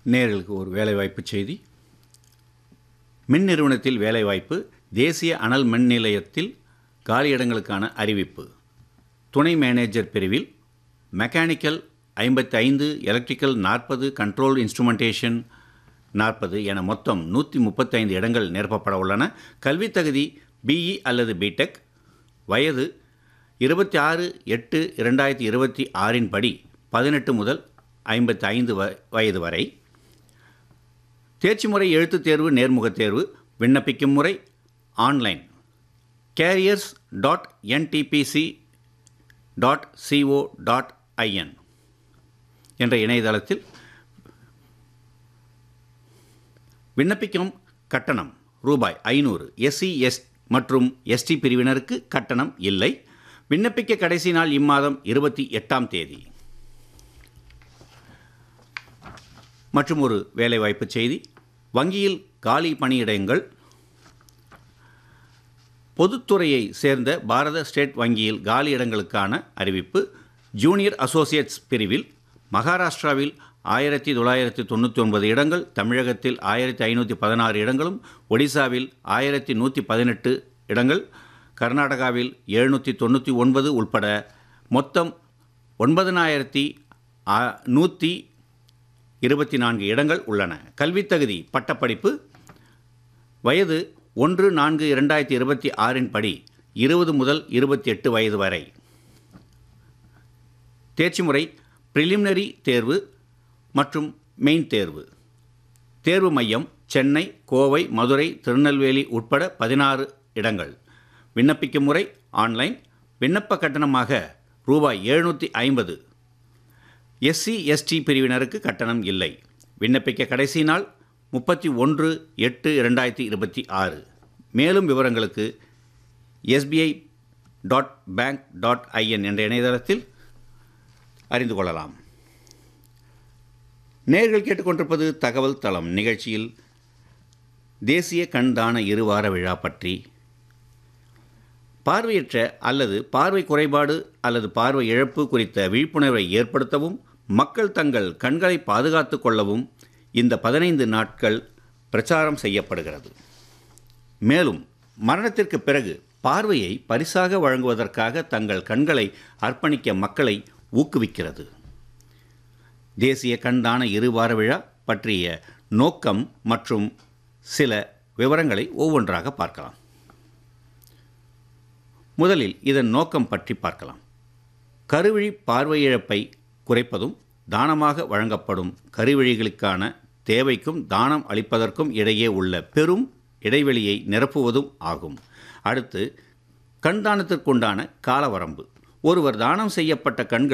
நேர்களுக்கு ஒரு வேலைவாய்ப்பு செய்தி மின் நிறுவனத்தில் வேலைவாய்ப்பு தேசிய அனல் மின் நிலையத்தில் காலியிடங்களுக்கான அறிவிப்பு துணை மேனேஜர் பிரிவில் மெக்கானிக்கல் ஐம்பத்தி ஐந்து எலக்ட்ரிக்கல் நாற்பது கண்ட்ரோல் இன்ஸ்ட்ருமெண்டேஷன் நாற்பது என மொத்தம் நூற்றி முப்பத்தைந்து இடங்கள் நிரப்பப்பட உள்ளன கல்வித் தகுதி பிஇ அல்லது பிடெக் வயது இருபத்தி ஆறு எட்டு இரண்டாயிரத்தி இருபத்தி ஆறின் படி பதினெட்டு முதல் ஐம்பத்தி ஐந்து வ வயது வரை தேர்ச்சி முறை எழுத்துத் தேர்வு நேர்முகத் தேர்வு விண்ணப்பிக்கும் முறை online careers dot NTPC dot CO dot IN என்ற இணையதளத்தில் விண்ணப்பிக்கும் கட்டணம் ரூபாய் ஐநூறு எஸ்சி எஸ் மற்றும் எஸ்டி பிரிவினருக்கு கட்டணம் இல்லை விண்ணப்பிக்க கடைசி நாள் இம்மாதம் இருபத்தி எட்டாம் தேதி மற்றும் ஒரு வேலைவாய்ப்பு செய்தி வங்கியில் காலி பணியிடங்கள் பொதுத்துறையை சேர்ந்த பாரத ஸ்டேட் வங்கியில் காலி இடங்களுக்கான அறிவிப்பு ஜூனியர் அசோசியேட்ஸ் பிரிவில் மகாராஷ்டிராவில் ஆயிரத்தி தொள்ளாயிரத்தி தொண்ணூற்றி ஒன்பது இடங்கள் தமிழகத்தில் ஆயிரத்தி ஐநூற்றி பதினாறு இடங்களும் ஒடிசாவில் ஆயிரத்தி நூற்றி பதினெட்டு இடங்கள் கர்நாடகாவில் எழுநூற்றி தொண்ணூற்றி ஒன்பது உட்பட மொத்தம் ஒன்பதனாயிரத்தி நூற்றி இருபத்தி நான்கு இடங்கள் உள்ளன கல்வித் தகுதி பட்டப்படிப்பு வயது ஒன்று நான்கு இரண்டாயிரத்தி இருபத்தி ஆறின் படி இருபது முதல் இருபத்தி எட்டு வயது வரை தேர்ச்சி முறை ப்ரிலிமினரி தேர்வு மற்றும் மெயின் தேர்வு தேர்வு மையம் சென்னை கோவை மதுரை திருநெல்வேலி உட்பட பதினாறு இடங்கள் விண்ணப்பிக்கும் முறை ஆன்லைன் விண்ணப்ப கட்டணமாக ரூபாய் எழுநூற்றி ஐம்பது எஸ்சி எஸ்டி பிரிவினருக்கு கட்டணம் இல்லை விண்ணப்பிக்க கடைசி நாள் முப்பத்தி ஒன்று எட்டு இரண்டாயிரத்தி இருபத்தி ஆறு மேலும் விவரங்களுக்கு SBI dot bank dot IN என்ற இணையதளத்தில் அறிந்து கொள்ளலாம் நேர்கள் கேட்டுக்கொண்டிருப்பது தகவல் தளம் நிகழ்ச்சியில் தேசிய கண்தான இருவார விழா பற்றி பார்வையற்ற அல்லது பார்வை குறைபாடு அல்லது பார்வை இழப்பு குறித்த விழிப்புணர்வை ஏற்படுத்தவும் மக்கள் தங்கள் கண்களை பாதுகாத்து கொள்ளவும் இந்த பதினைந்து நாட்கள் பிரச்சாரம் செய்யப்படுகிறது மேலும் மரணத்திற்கு பிறகு பார்வையை பரிசாக வழங்குவதற்காக தங்கள் கண்களை அர்ப்பணிக்க மக்களை ஊக்குவிக்கிறது தேசிய கண்தான இருவார விழா பற்றிய நோக்கம் மற்றும் சில விவரங்களை ஒவ்வொன்றாக பார்க்கலாம் முதலில் இதன் நோக்கம் பற்றி பார்க்கலாம் கருவிழி பார்வை இழப்பை குறைப்பதும் தானமாக வழங்கப்படும் கருவிழிகளுக்கான தேவைக்கும் தானம் அளிப்பதற்கும் இடையே உள்ள பெரும் இடைவெளியை நிரப்புவதும் ஆகும் அடுத்து கண் தானத்திற்குண்டான காலவரம்பு ஒருவர் தானம் செய்யப்பட்ட கண்கள்